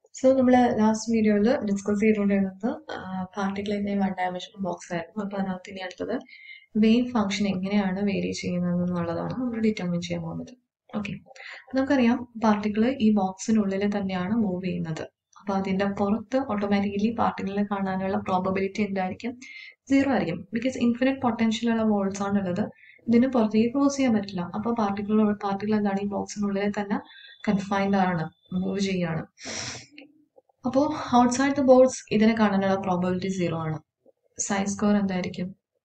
So നമ്മൾ last വീഡിയോയിൽ discuss ചെയ്തുകൊണ്ടിരുന്നത് പാർട്ടിക്കിളിൻ്റെ വൺ ഡയമെൻഷണൽ ബോക്സ് ആയിരുന്നു അപ്പോൾ അതിനകത്ത് ഇനി അടുത്തത് വേവ് ഫംഗ്ഷൻ എങ്ങനെയാണ് വേരി ചെയ്യുന്നത് എന്നുള്ളതാണ് നമ്മൾ ഡിറ്റർമിൻ ചെയ്യാൻ പോകുന്നത് ഓക്കെ നമുക്കറിയാം പാർട്ടിക്കിൾ ഈ ബോക്സിനുള്ളിൽ തന്നെയാണ് മൂവ് ചെയ്യുന്നത് അപ്പോൾ അതിൻ്റെ പുറത്ത് ഓട്ടോമാറ്റിക്കലി പാർട്ടിക്കിളിനെ കാണാനുള്ള പ്രോബബിലിറ്റി എന്തായിരിക്കും സീറോ ആയിരിക്കും ബിക്കോസ് ഇൻഫിനിറ്റ് പൊട്ടൻഷ്യലുള്ള വോൾസ് ആണുള്ളത് ഇതിന് പുറത്തേക്ക് ക്ലോസ് ചെയ്യാൻ പറ്റില്ല അപ്പോൾ പാർട്ടിക്കിൾ പാർട്ടിക്കിൾ എന്താണ് ഈ ബോക്സിനുള്ളിൽ തന്നെ കൺഫൈൻഡ് ആണ് മൂവ് ചെയ്യാണ് അപ്പോൾ ഔട്ട്സൈഡ് ദ ബോർഡ്സ് ഇതിനെ കാണാനുള്ള പ്രോബബിലിറ്റി സീറോ ആണ് സൈ സ്കോർ എന്തായിരിക്കും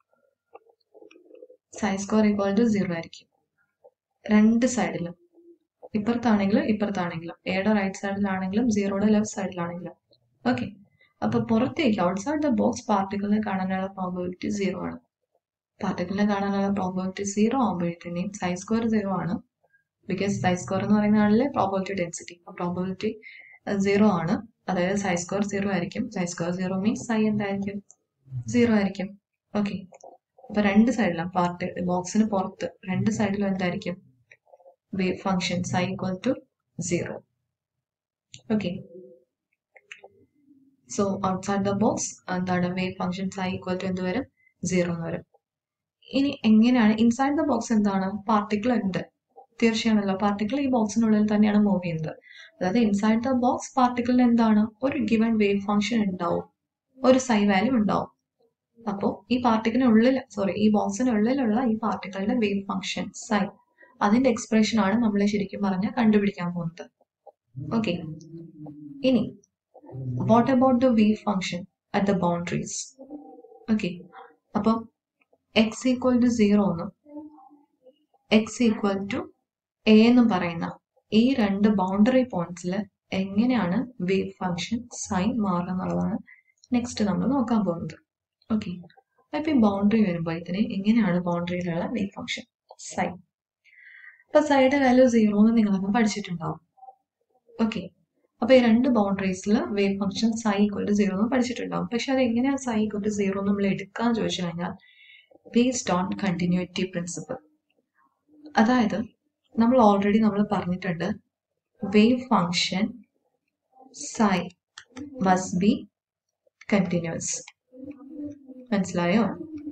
psi score equal to zero ആയിരിക്കും രണ്ട് സൈഡിലും ഇപ്പുറത്താണെങ്കിലും ഇപ്പുറത്താണെങ്കിലും എയുടെ റൈറ്റ് സൈഡിലാണെങ്കിലും സീറോയുടെ ലെഫ്റ്റ് സൈഡിലാണെങ്കിലും ഓക്കെ അപ്പൊ പുറത്തേക്ക് ഔട്ട്സൈഡ് ദ ബോക്സ് പാർട്ടിക്കിളിനെ കാണാനുള്ള പ്രോബബിലിറ്റി സീറോ ആണ് പാർട്ടിക്കിളിനെ കാണാനുള്ള പ്രോബബിലിറ്റി സീറോ ആകുമ്പോഴത്തേനും സൈ സ്കോർ സീറോ ആണ് ബിക്കോസ് സൈ സ്കോർ എന്ന് പറയുന്നതാണല്ലേ പ്രോബബിലിറ്റി ഡെൻസിറ്റി പ്രോബബിലിറ്റി സീറോ ആണ് അതായത് സൈ സ്കോർ സീറോ ആയിരിക്കും psi score zero means psi എന്തായിരിക്കും സീറോ ആയിരിക്കും ഓക്കെ അപ്പൊ രണ്ട് സൈഡിലും പാർട്ട് ബോക്സിന് പുറത്ത് രണ്ട് സൈഡിലും എന്തായിരിക്കും wave function psi equal to zero okay so outside the box എന്താണ് wave function psi equal to എന്ത് വരും സീറോ എന്ന് വരും ഇനി എങ്ങനെയാണ് ഇൻസൈഡ് ദ ബോക്സ് എന്താണ് പാർട്ടിക്കിൾ ഉണ്ട് തീർച്ചയാണല്ലോ പാർട്ടിക്കിൾ ഈ ബോക്സിനുള്ളിൽ തന്നെയാണ് മൂവ് ചെയ്യുന്നത് അതായത് ഇൻസൈഡ് ദ ബോക്സ് പാർട്ടിക്കിളിന് എന്താണ് ഒരു ഗിവൺ വേവ് ഫംഗ്ഷൻ ഉണ്ടാവും ഒരു സൈ വാല്യൂ ഉണ്ടാവും അപ്പോൾ ഈ പാർട്ടിക്കിനുള്ളിൽ സോറി ഈ ബോക്സിനുള്ളിലുള്ള ഈ പാർട്ടിക്കിളിന്റെ വേവ് ഫംഗ്ഷൻ സൈ അതിന്റെ എക്സ്പ്രഷൻ ആണ് നമ്മൾ ശരിക്കും പറഞ്ഞ കണ്ടുപിടിക്കാൻ പോകുന്നത് ഓക്കെ ഇനി what about the wave function at the boundaries okay അപ്പോൾ എക്സ് ഈക്വൽ ടു സീറോ എന്നും എക്സ് ഈക്വൽ ടു എ എന്നും പറയുന്ന ഈ രണ്ട് ബൗണ്ടറി പോയിന്റ്സിൽ എങ്ങനെയാണ് വേവ് ഫംഗ്ഷൻ സൈൻ മാറുക എന്നുള്ളതാണ് നെക്സ്റ്റ് നമ്മൾ നോക്കാൻ പോകുന്നത് ഓക്കെ അപ്പൊ ഈ ബൗണ്ടറി വരുമ്പോൾ ഇതിന് എങ്ങനെയാണ് ബൗണ്ടറിയിലുള്ള വേവ് ഫംഗ്ഷൻ സൈൻ അപ്പൊ സൈഡ് വാല്യൂ സീറോ എന്ന് നിങ്ങളൊക്കെ പഠിച്ചിട്ടുണ്ടാവും ഓക്കെ അപ്പൊ ഈ രണ്ട് ബൗണ്ടറീസിൽ wave function psi equal to zero എന്ന് പഠിച്ചിട്ടുണ്ടാവും പക്ഷെ അത് എങ്ങനെയാണ് സൈ ഈക്വൽ ടു സീറോ നമ്മൾ എടുക്കാൻ ചോദിച്ചു കഴിഞ്ഞാൽ ബേസ്ഡ് ഓൺ കണ്ടിന്യൂറ്റി പ്രിൻസിപ്പിൾ അതായത് നമ്മൾ ഓൾറെഡി നമ്മൾ പറഞ്ഞിട്ടുണ്ട് wave function psi must be continuous മനസ്സിലായോ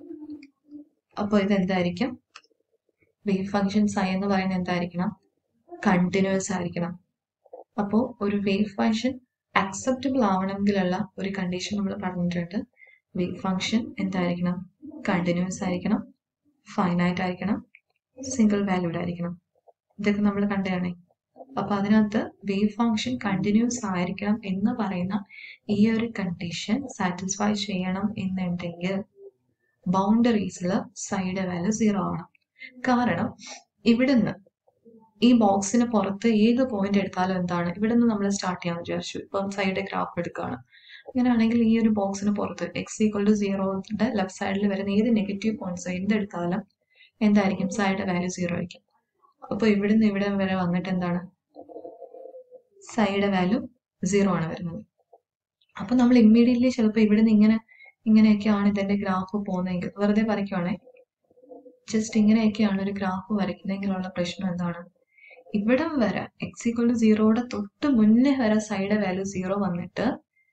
അപ്പോൾ ഇത് എന്തായിരിക്കും വേവ് ഫംഗ്ഷൻ സൈ എന്ന് പറയുന്നത് എന്തായിരിക്കണം കണ്ടിന്യൂസ് ആയിരിക്കണം അപ്പോൾ ഒരു വേവ് ഫംഗ്ഷൻ അക്സെപ്റ്റബിൾ ആവണമെങ്കിലുള്ള ഒരു കണ്ടീഷൻ നമ്മൾ പറഞ്ഞിട്ടുണ്ട് വേവ് ഫംഗ്ഷൻ എന്തായിരിക്കണം കണ്ടിന്യൂസ് ആയിരിക്കണം ഫൈനൈറ്റ് ആയിരിക്കണം സിംഗിൾ വാല്യൂഡ് ആയിരിക്കണം ഇതൊക്കെ നമ്മൾ കണ്ടതാണേ അപ്പൊ അതിനകത്ത് വേവ് ഫംഗ്ഷൻ കണ്ടിന്യൂസ് ആയിരിക്കണം എന്ന് പറയുന്ന ഈ ഒരു കണ്ടീഷൻ സാറ്റിസ്ഫൈ ചെയ്യണം എന്നുണ്ടെങ്കിൽ ബൗണ്ടറീസിൽ സൈഡ് വാല്യൂ സീറോ ആവണം കാരണം ഇവിടുന്ന് ഈ ബോക്സിന് പുറത്ത് ഏത് പോയിന്റ് എടുത്താലും എന്താണ് ഇവിടുന്ന് നമ്മൾ സ്റ്റാർട്ട് ചെയ്യാന്ന് വിചാരിച്ചു ഇപ്പം സൈഡ് ഗ്രാഫ് എടുക്കുകയാണ് അങ്ങനെയാണെങ്കിൽ ഈ ഒരു ബോക്സിന് പുറത്ത് എക്സ് ഈക്വൽ ടു സീറോയുടെ ലെഫ്റ്റ് സൈഡിൽ വരുന്ന ഏത് നെഗറ്റീവ് പോയിന്റ്സ് എന്തെടുത്താലും എന്തായിരിക്കും സൈഡ് വാല്യൂ സീറോ ആയിരിക്കും അപ്പൊ ഇവിടുന്ന് ഇവിടെ വരെ വന്നിട്ട് എന്താണ് സൈഡ് വാല്യൂ സീറോ ആണ് വരുന്നത് അപ്പൊ നമ്മൾ ഇമ്മീഡിയറ്റ്ലി ചിലപ്പോൾ ഇവിടുന്ന് ഇങ്ങനെ ഇങ്ങനെയൊക്കെയാണ് ഇതിന്റെ ഗ്രാഫ് പോകുന്നതെങ്കിൽ വെറുതെ വരയ്ക്കുവാണേ ജസ്റ്റ് ഇങ്ങനെയൊക്കെയാണ് ഒരു ഗ്രാഫ് വരയ്ക്കുന്നതെങ്കിലുള്ള പ്രശ്നം എന്താണ് ഇവിടം വരെ എക്സ് ഈക്വൽ ടു സീറോയുടെ തൊട്ട് മുന്നേ വരെ സൈഡ് വാല്യൂ സീറോ വന്നിട്ട്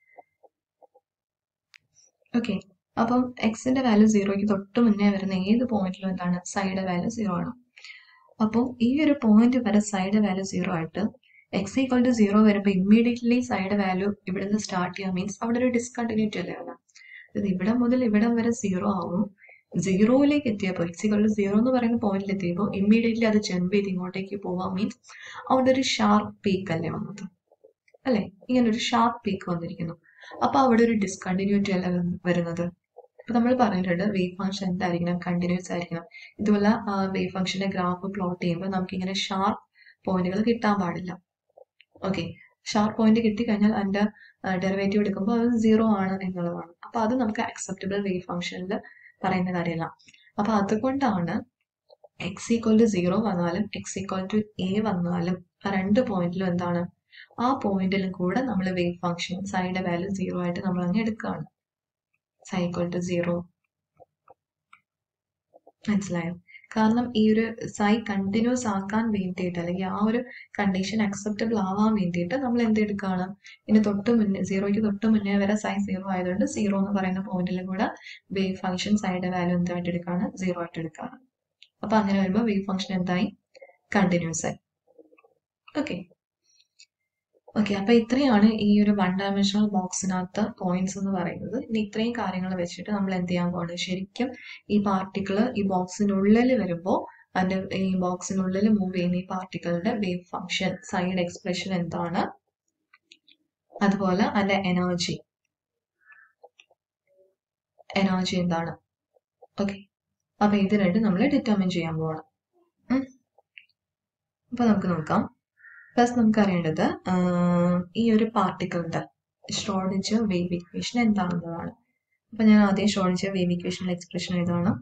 ഓക്കെ അപ്പം എക്സിന്റെ വാല്യൂ സീറോയ്ക്ക് തൊട്ട് മുന്നേ വരുന്ന ഏത് പോയിന്റിലും എന്താണ് സൈഡ് വാല്യൂ സീറോ ആണ് അപ്പോൾ ഈ ഒരു പോയിന്റ് വരെ സൈഡ് വാല്യൂ സീറോ ആയിട്ട് എക്സ് ഈക്വൽ ടു സീറോ വരുമ്പോൾ ഇമ്മീഡിയറ്റ്ലി സൈഡ് വാല്യൂ ഇവിടുന്ന് സ്റ്റാർട്ട് ചെയ്യാൻ മീൻസ് അവിടെ ഒരു ഡിസ്കണ്ടിന്യൂറ്റി അല്ലേ ആണ് അതായത് ഇവിടെ മുതൽ ഇവിടം വരെ സീറോ ആവും സീറോയിലേക്ക് എത്തിയപ്പോൾ എക്സ് ഈക്വൽ ടു സീറോ എന്ന് പറയുന്ന പോയിന്റിൽ എത്തിയപ്പോൾ ഇമ്മീഡിയറ്റ്ലി അത് ജമ്പ് ചെയ്ത് ഇങ്ങോട്ടേക്ക് പോവാൻ മീൻസ് അവിടെ ഒരു ഷാർപ്പ് പീക്ക് അല്ലേ വന്നത് അല്ലെ ഇങ്ങനെ ഒരു ഷാർപ്പ് പീക്ക് വന്നിരിക്കുന്നു അപ്പൊ അവിടെ ഒരു ഡിസ്കണ്ടിന്യൂറ്റി അല്ല വരുന്നത് ഇപ്പൊ നമ്മൾ പറഞ്ഞിട്ടുണ്ട് വേവ് ഫംഗ്ഷൻ എന്തായിരിക്കണം കണ്ടിന്യൂസ് ആയിരിക്കണം ഇതുപോലെ വേവ് ഫംഗ്ഷന്റെ ഗ്രാഫ് പ്ലോട്ട് ചെയ്യുമ്പോൾ നമുക്ക് ഇങ്ങനെ ഷാർപ്പ് പോയിന്റുകൾ കിട്ടാൻ പാടില്ല ഓക്കെ ഷാർപ്പ് പോയിന്റ് കിട്ടിക്കഴിഞ്ഞാൽ അതിന്റെ ഡെറിവേറ്റീവ് എടുക്കുമ്പോൾ അത് സീറോ ആണ് എന്നുള്ളതാണ് അപ്പൊ അത് നമുക്ക് അക്സെപ്റ്റബിൾ വേവ് ഫംഗ്ഷനിൽ പറയുന്ന കാര്യമല്ല അപ്പൊ അതുകൊണ്ടാണ് എക്സ് ഈക്വൽ ടു സീറോ വന്നാലും എക്സ് ഈക്വൽ ടു എ വന്നാലും ആ രണ്ട് പോയിന്റിലും എന്താണ് ആ പോയിന്റിലും കൂടെ നമ്മൾ wave function psi value zero ആയിട്ട് നമ്മൾ അങ്ങ് എടുക്കുകയാണ് സൈ ഈക്വൽ ടു സീറോ മനസ്സിലായോ കാരണം ഈ ഒരു സൈ കണ്ടിന്യൂസ് ആക്കാൻ വേണ്ടിയിട്ട് അല്ലെങ്കിൽ ആ ഒരു കണ്ടീഷൻ അക്സെപ്റ്റബിൾ ആവാൻ വേണ്ടിയിട്ട് നമ്മൾ എന്ത് എടുക്കുകയാണ് ഇതിന് തൊട്ട് മുന്നേ സീറോയ്ക്ക് തൊട്ട് മുന്നേ വരെ സൈ സീറോ ആയതുകൊണ്ട് സീറോ എന്ന് പറയുന്ന പോയിന്റിലും കൂടെ വേവ് ഫംഗ്ഷൻ സൈഡ് വാല്യൂ എന്തായിട്ട് എടുക്കുകയാണ് സീറോ ആയിട്ട് എടുക്കുകയാണ് അപ്പൊ അങ്ങനെ വരുമ്പോൾ വേവ് ഫംഗ്ഷൻ എന്തായി കണ്ടിന്യൂസ് ആയി ഓക്കെ ഓക്കെ അപ്പൊ ഇത്രയാണ് ഈ ഒരു വൺ ഡയമെൻഷണൽ ബോക്സിനകത്ത് പോയിന്റ്സ് എന്ന് പറയുന്നത് ഇനി ഇത്രയും കാര്യങ്ങൾ വെച്ചിട്ട് നമ്മൾ എന്ത് ചെയ്യാൻ പോകുന്നത് ശരിക്കും ഈ പാർട്ടിക്കിള് ഈ ബോക്സിനുള്ളിൽ വരുമ്പോൾ അതിന്റെ ഈ ബോക്സിനുള്ളിൽ മൂവ് ചെയ്യുന്ന ഈ പാർട്ടിക്കിളിന്റെ വേവ് ഫംഗ്ഷൻ സൈഡ് എക്സ്പ്രഷൻ എന്താണ് അതുപോലെ അതിന്റെ എനർജി എനർജി എന്താണ് ഓക്കെ അപ്പൊ ഇത് രണ്ടും നമ്മൾ ഡിറ്റർമിൻ ചെയ്യാൻ പോവാണ് ഉം. അപ്പൊ നമുക്ക് നോക്കാം ഫസ്റ്റ് നമുക്ക് അറിയേണ്ടത് ഈ ഒരു പാർട്ടിക്കിളിന്റെ ഷ്രോഡിഞ്ചർ വേവ് ഇക്വേഷൻ എന്താണെന്നതാണ് അപ്പൊ ഞാൻ ആദ്യം ഷ്രോഡിഞ്ചർ വേവ് ഇക്വേഷനിലെ എക്സ്പ്രഷൻ എഴുതാണ്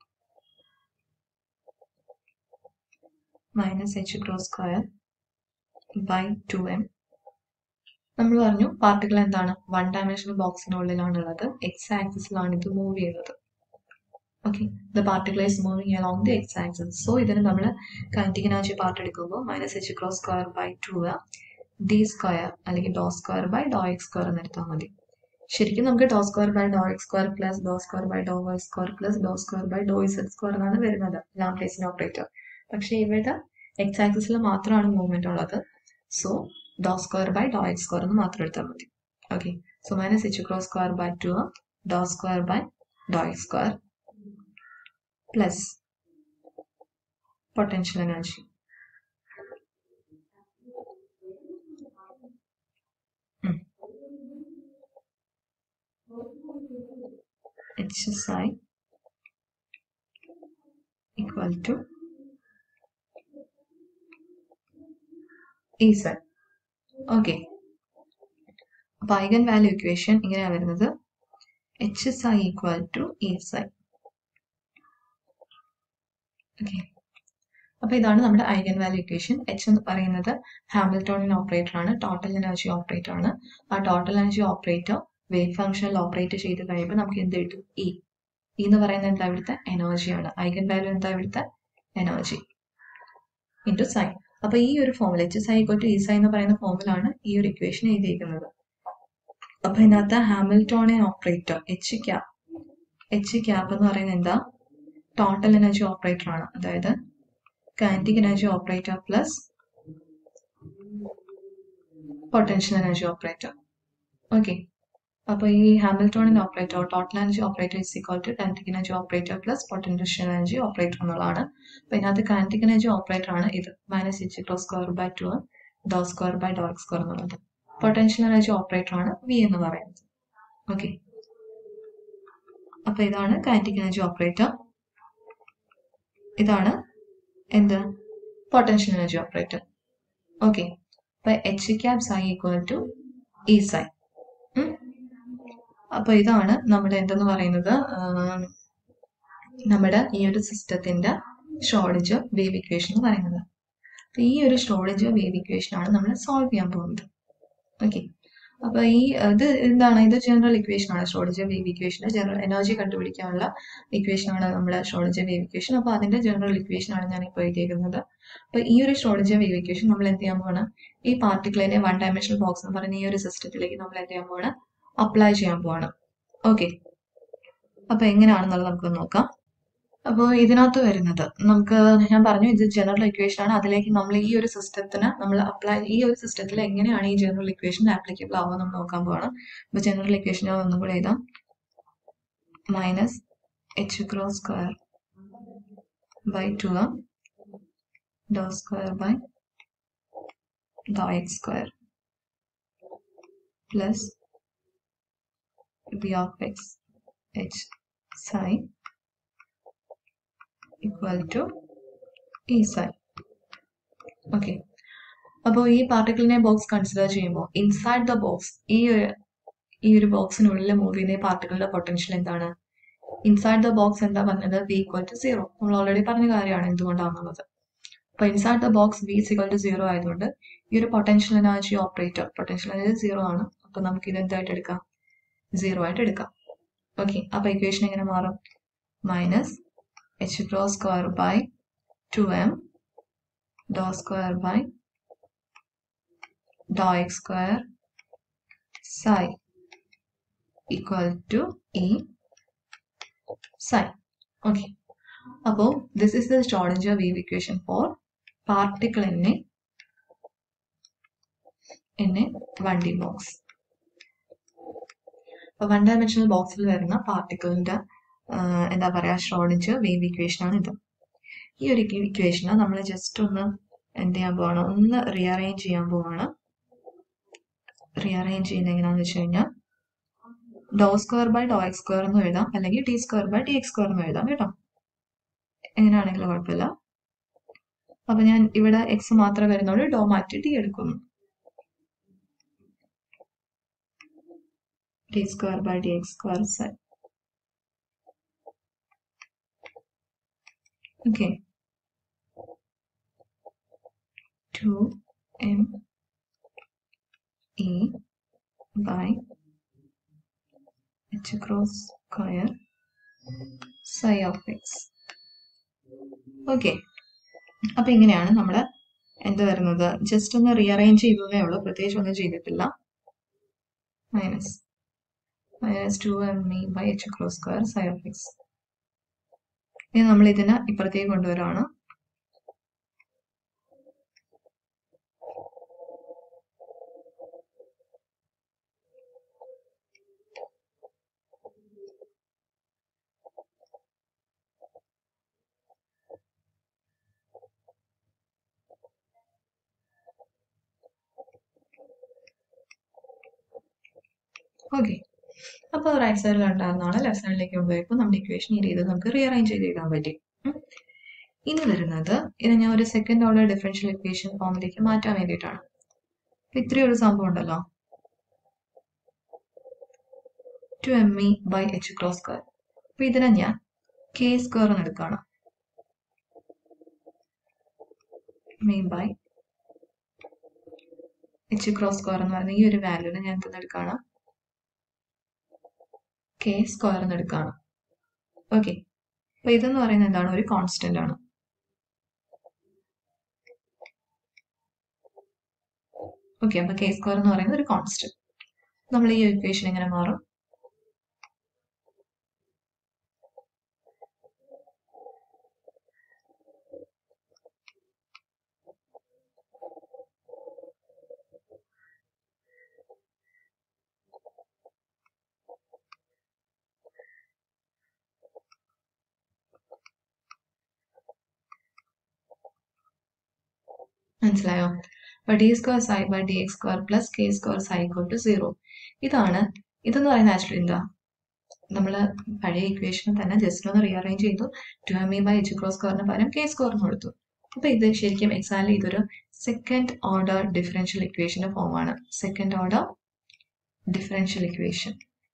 minus h cross square by two m നമ്മൾ പറഞ്ഞു പാർട്ടിക്കിൾ എന്താണ് വൺ ഡയമെൻഷണൽ ബോക്സിനുള്ളിലാണുള്ളത് എക്സ് ആക്സിസിലാണ് ഇത് മൂവ് ചെയ്യുന്നത് okay the particle is moving along the x axis so ഇതിന് നമ്മൾ കൈനറ്റിക് എനർജി പാർട്ട് എടുക്കുമ്പോൾ minus h cross square by two d square അല്ലെങ്കിൽ do square by do x square എന്ന് എടുത്താൽ മതി ശരിക്കും നമുക്ക് do square by do x square plus do square by do y square plus do square by do z square എന്നാണ് വരുന്നത് ലാംപ്ലേസിന്റെ operator പക്ഷെ ഇവിടെ എക്സ് ആക്സിസിൽ മാത്രമാണ് മൂവ്മെന്റ് ഉള്ളത് so do square by do x square എന്ന് മാത്രം എടുത്താൽ മതി okay so minus h cross square by two do square by do x square plus potential energy HSI equal to EZ. Okay അപ്പൊ eigen value equation ഇങ്ങനെയാ വരുന്നത് H psi equal to E psi okay അപ്പൊ ഇതാണ് നമ്മുടെ eigen value equation H എന്ന് പറയുന്നത് Hamiltonian operator ആണ് total energy operator ആണ് ആ ടോട്ടൽ എനർജി ഓപ്പറേറ്റർ വേവ് ഫംഗ്ഷനിൽ ഓപ്പറേറ്റ് ചെയ്ത് കഴിയുമ്പോൾ നമുക്ക് എന്ത് കിട്ടും ഇ ഇ എന്ന് പറയുന്നത് എന്താ ഇവിടുത്തെ എനർജിയാണ് ഐഗൻ വാല്യൂ എന്താ ഇവിടുത്തെ എനർജി ഇൻറ്റു സൈൻ അപ്പൊ ഈ ഒരു formula H psi equal to E psi എന്ന് പറയുന്ന ഫോമിലാണ് ഈ ഒരു ഇക്വേഷൻ എഴുതിയിരിക്കുന്നത് അപ്പൊ ഇതിനകത്ത് Hamiltonian operator H cap H cap എന്ന് പറയുന്നത് എന്താ ടോട്ടൽ എനർജി ഓപ്പറേറ്റർ ആണ് അതായത് kinetic energy operator plus potential energy operator okay അപ്പൊ ഈ Hamiltonian operator total energy operator is equal to kinetic energy operator plus potential energy operator എന്നുള്ളതാണ് അപ്പൊ ഇതിനകത്ത് കൈനറ്റിക് എനർജി ഓപ്പറേറ്റർ ആണ് ഇത് minus h claw square by two do square by do x square എന്നുള്ളത് potential energy operator ആണ് V എന്ന് പറയുന്നത് okay അപ്പൊ ഇതാണ് കൈനറ്റിക് എനർജി ഓപ്പറേറ്റർ ഇതാണ് എന്ത് പൊട്ടൻഷ്യൽ എനർജി ഓപ്പറേറ്റർ ഓക്കെ അപ്പൊ H cap psi equal to E psi അപ്പൊ ഇതാണ് നമ്മുടെ എന്തെന്ന് പറയുന്നത് ആം, നമ്മുടെ ഈ ഒരു സിസ്റ്റത്തിന്റെ ഷോർഡേജ് വേവ് ഇക്വേഷൻ എന്ന് പറയുന്നത് അപ്പൊ ഈ ഒരു ഷോർഡേജ് വേവ് ഇക്വേഷൻ ആണ് നമ്മൾ സോൾവ് ചെയ്യാൻ പോകുന്നത് ഓക്കെ അപ്പൊ ഈ ഇത് എന്താണ് ഇത് ജനറൽ ഇക്വേഷൻ ആണ് Schrodinger wave equation general energy കണ്ടുപിടിക്കാനുള്ള ഇക്വേഷൻ ആണ് നമ്മുടെ ഷോർഡേജ് വേവ് ഇക്വേഷൻ അപ്പൊ അതിന്റെ ജനറൽ ഇക്വേഷൻ ആണ് ഞാൻ ഇപ്പോൾ എഴുതിയിരിക്കുന്നത് അപ്പൊ ഈ ഒരു ഷോർഡേജ് വേവ് ഇക്വേഷൻ നമ്മൾ എന്ത് ചെയ്യാൻ പോകണം ഈ പാർട്ടിക്കിളിനെ വൺ ഡയമെൻഷണൽ ബോക്സ് എന്ന് പറയുന്ന ഈ ഒരു സിസ്റ്റത്തിലേക്ക് നമ്മൾ എന്ത് ചെയ്യാൻ പോകണം അപ്ലൈ ചെയ്യാൻ പോവാണ് ഓക്കെ അപ്പൊ എങ്ങനെയാണെന്നുള്ളത് നമുക്ക് നോക്കാം അപ്പോൾ ഇതിനകത്ത് വരുന്നത് നമുക്ക് ഞാൻ പറഞ്ഞു ഇത് ജനറൽ ഇക്വേഷൻ ആണ് അതിലേക്ക് നമ്മൾ ഈ ഒരു സിസ്റ്റത്തിന് നമ്മൾ അപ്ലൈ ഈ ഒരു സിസ്റ്റത്തിൽ എങ്ങനെയാണ് ഈ ജനറൽ ഇക്വേഷൻ ആപ്ലിക്കബിൾ ആവുക നമ്മൾ നോക്കാൻ പോവാണ് അപ്പൊ ജനറൽ ഇക്വേഷൻ ഞാൻ ഒന്നും കൂടെ എഴുതാം minus h cross square by two do square by do x square plus b of x h psi equal to e psi okay അപ്പോൾ ഈ പാർട്ടിക്കിളിനെ ബോക്സ് കൺസിഡർ ചെയ്യുമ്പോൾ ഇൻസൈഡ് ദ ബോക്സ് ഈ ഒരു ഈ ഒരു ബോക്സിനുള്ളിൽ മൂവ് ചെയ്യുന്ന ഈ പാർട്ടിക്കിളിന്റെ പൊട്ടൻഷ്യൽ എന്താണ് ഇൻസൈഡ് ദ ബോക്സ് എന്താ പറഞ്ഞത് വി ഈക്വൽ ടു സീറോ നമ്മൾ ഓൾറെഡി പറഞ്ഞ കാര്യമാണ് എന്തുകൊണ്ടാണെന്നുള്ളത് അപ്പൊ inside the box V equal to zero ആയതുകൊണ്ട് ഈ ഒരു potential energy operator potential energy zero ആണ് അപ്പൊ നമുക്ക് ഇത് എന്തായിട്ട് എടുക്കാം സീറോ ആയിട്ട് എടുക്കാം ഓക്കെ അപ്പൊ ഇക്വേഷൻ എങ്ങനെ മാറും മൈനസ് എച്ച് റോ square by two m do square by do x square psi equal to E psi. Okay. അപ്പോൾ this is the Schrodinger wave equation for particle in a in a one D box അപ്പോൾ one dimensional ബോക്സിൽ വരുന്ന പാർട്ടിക്കിളിന്റെ എന്താ പറയാ Schrödinger wave equation ആണ് ഇത് ഈ ഒരു ഇക്വേഷനെ നമ്മൾ ജസ്റ്റ് ഒന്ന് എന്ത് ചെയ്യാൻ പോവാണ് ഒന്ന് റീഅറേഞ്ച് ചെയ്യാൻ പോവാണ് റീഅറേഞ്ച് ചെയ്യുന്നത് എങ്ങനെയാണെന്ന് വെച്ച് കഴിഞ്ഞാൽ do square by do x square എന്ന് എഴുതാം അല്ലെങ്കിൽ d square by d x square എന്ന് എഴുതാം കേട്ടോ എങ്ങനെയാണെങ്കിലും കുഴപ്പമില്ല അപ്പൊ ഞാൻ ഇവിടെ എക്സ് മാത്രമേ വരുന്നുള്ളൂ ഡോ മാറ്റി ടി എടുക്കുന്നു d square by d x square set okay two m E by h cross square psi of x. Okay അപ്പൊ ഇങ്ങനെയാണ് നമ്മുടെ എന്ത് വരുന്നത് ജസ്റ്റ് ഒന്ന് റീഅറേഞ്ച് ചെയ്തതേ ഉള്ളൂ പ്രത്യേകിച്ച് ഒന്നും ചെയ്തിട്ടില്ല minus minus two m E by h cross square psi of x ഇനി നമ്മൾ ഇതിനെ ഇപ്പുറത്തേക്ക് കൊണ്ടുവരാണ് ഓക്കെ അപ്പോൾ റൈറ്റ് സൈഡിൽ ഉണ്ടായിരുന്നാണ് ലെഫ്റ്റ് സൈഡിലേക്ക് കൊണ്ടുപോയപ്പോൾ നമ്മുടെ ഇക്വേഷൻ ഈ രീതിയിൽ നമുക്ക് റീഅറേഞ്ച് ചെയ്ത് എഴുതാൻ പറ്റി ഉം. ഇനി വരുന്നത് ഇത് ഞാൻ ഒരു സെക്കൻഡ് ഓർഡർ ഡിഫറൻഷ്യൽ ഇക്വേഷൻ ഫോമിലേക്ക് മാറ്റാൻ വേണ്ടിയിട്ടാണ് അപ്പൊ ഇത്രയും ഒരു സംഭവം ഉണ്ടല്ലോ two m E by h cross square അപ്പൊ ഇതിനെ ഞാൻ കെ സ്ക്വയർ എന്ന് എടുക്കുകയാണ് me by h cross square എന്ന് പറയുന്ന ഈ ഒരു വാല്യൂനെ ഞാൻ എന്തെന്ന് എടുക്കുകയാണ് കെ സ്ക്വയർ എന്ന് എടുക്കുകയാണ് ഓക്കെ അപ്പൊ ഇതെന്ന് പറയുന്നത് എന്താണ് ഒരു കോൺസ്റ്റന്റ് ആണ് ഓക്കെ അപ്പൊ കെ സ്ക്വയർ എന്ന് പറയുന്നത് ഒരു കോൺസ്റ്റന്റ് നമ്മൾ ഈ ഇക്വേഷൻ എങ്ങനെ മാറും മനസ്സിലായോ അപ്പൊ d square psi by d x square plus k square psi equal to zero ഇതാണ് ഇതെന്ന് പറയുന്നത് ആക്ച്വലി എന്താ നമ്മൾ പഴയ ഇക്വേഷൻ തന്നെ ജസ്റ്റ് ഒന്ന് റീഅറേഞ്ച് ചെയ്തു two m E by h cross സ്ക്വയറിന് പകരം കെ സ്ക്വയറിന് കൊടുത്തു അപ്പൊ ഇത് ശരിക്കും എക്സാക്ട്ലി ഇതൊരു സെക്കൻഡ് ഓർഡർ ഡിഫറൻഷ്യൽ ഇക്വേഷന്റെ ഫോമാണ് second order differential equation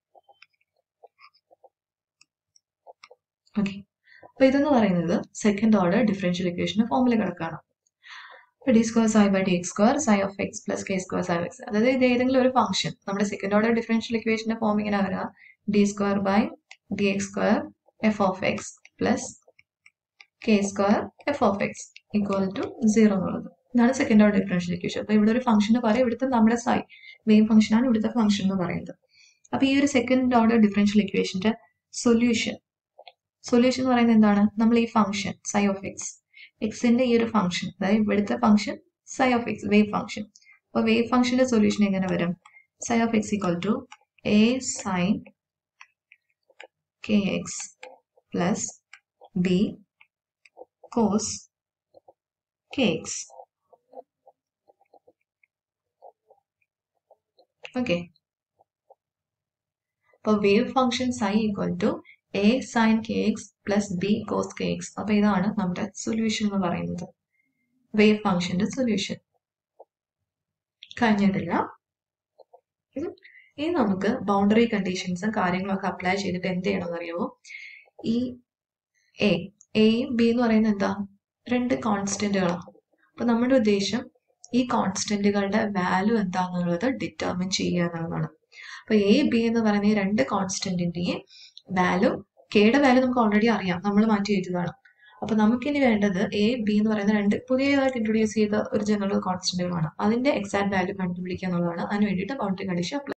okay അപ്പൊ ഇതെന്ന് പറയുന്നത് സെക്കൻഡ് ഓർഡർ ഡിഫറൻഷ്യൽ ഇക്വേഷന്റെ ഫോമിൽ കിടക്കുകയാണ് d square psi by d x square psi of x plus k square psi x അതായത് ഇത് ഏതെങ്കിലും ഒരു ഫംഗ്ഷൻ നമ്മുടെ സെക്കൻഡ് ഓർഡർ ഡിഫറൻഷ്യൽ ഇക്വേഷന്റെ ഫോം ഇങ്ങനെ വരിക d square by d x square f of x plus k square f of x equal to zero എന്നുള്ളത് ഇതാണ് സെക്കൻഡ് ഓർഡർ ഡിഫറൻഷ്യൽ ഇക്വേഷൻ അപ്പൊ ഇവിടെ ഒരു ഫംഗ്ഷന് പറയും ഇവിടുത്തെ നമ്മുടെ സൈ വേവ് ഫംഗ്ഷൻ ആണ് ഇവിടുത്തെ ഫംഗ്ഷൻ എന്ന് പറയുന്നത് അപ്പൊ ഈ ഒരു സെക്കൻഡ് ഓർഡർ ഡിഫറൻഷ്യൽ ഇക്വേഷന്റെ സൊല്യൂഷൻ സൊല്യൂഷൻ എന്ന് പറയുന്നത് എന്താണ് നമ്മൾ ഈ ഫംഗ്ഷൻ സൈ ഓഫ് എക്സ് എക്സിന്റെ ഈ ഒരു ഫംഗ്ഷൻ അതായത് ഇവിടുത്തെ function psi of x wave function അപ്പൊ വേവ് ഫംഗ്ഷന്റെ സൊല്യൂഷൻ എങ്ങനെ വരും psi of x equal to A sine k x plus B cos k x okay അപ്പൊ wave function psi equal to A sine k x plus B cos k x അപ്പൊ ഇതാണ് നമ്മുടെ solution എന്ന് പറയുന്നത് wave ഫംഗ്ഷന്റെ solution കഴിഞ്ഞിട്ടില്ല ഉം. ഇനി നമുക്ക് ബൗണ്ടറി കണ്ടീഷൻസും കാര്യങ്ങളൊക്കെ അപ്ലൈ ചെയ്തിട്ട് എന്ത് ചെയ്യണമെന്ന് അറിയാമോ ഈ എ എയും ബി എന്ന് പറയുന്നത് എന്താ രണ്ട് കോൺസ്റ്റന്റുകളാണ് അപ്പൊ നമ്മുടെ ഉദ്ദേശം ഈ കോൺസ്റ്റന്റുകളുടെ വാല്യൂ എന്താണെന്നുള്ളത് ഡിറ്റർമിൻ ചെയ്യുക എന്നുള്ളതാണ് അപ്പൊ എ ബി എന്ന് പറയുന്ന ഈ രണ്ട് കോൺസ്റ്റന്റിന്റെയും വാല്യൂ കെയുടെ വാല്യൂ നമുക്ക് ഓൾറെഡി അറിയാം നമ്മൾ മാറ്റി എഴുതിയതാണ് അപ്പൊ നമുക്കിനി വേണ്ടത് എ ബി എന്ന് പറയുന്ന രണ്ട് പുതിയതായിട്ട് ഇൻട്രൊഡ്യൂസ് ചെയ്ത ഒരു ജനറൽ കോൺസ്റ്റന്റുകളാണ് അതിന്റെ എക്സാക്ട് വാല്യൂ കണ്ടുപിടിക്കുക എന്നുള്ളതാണ് അതിന് വേണ്ടിയിട്ട് ബൗണ്ടറി കണ്ടീഷൻ അപ്ലൈ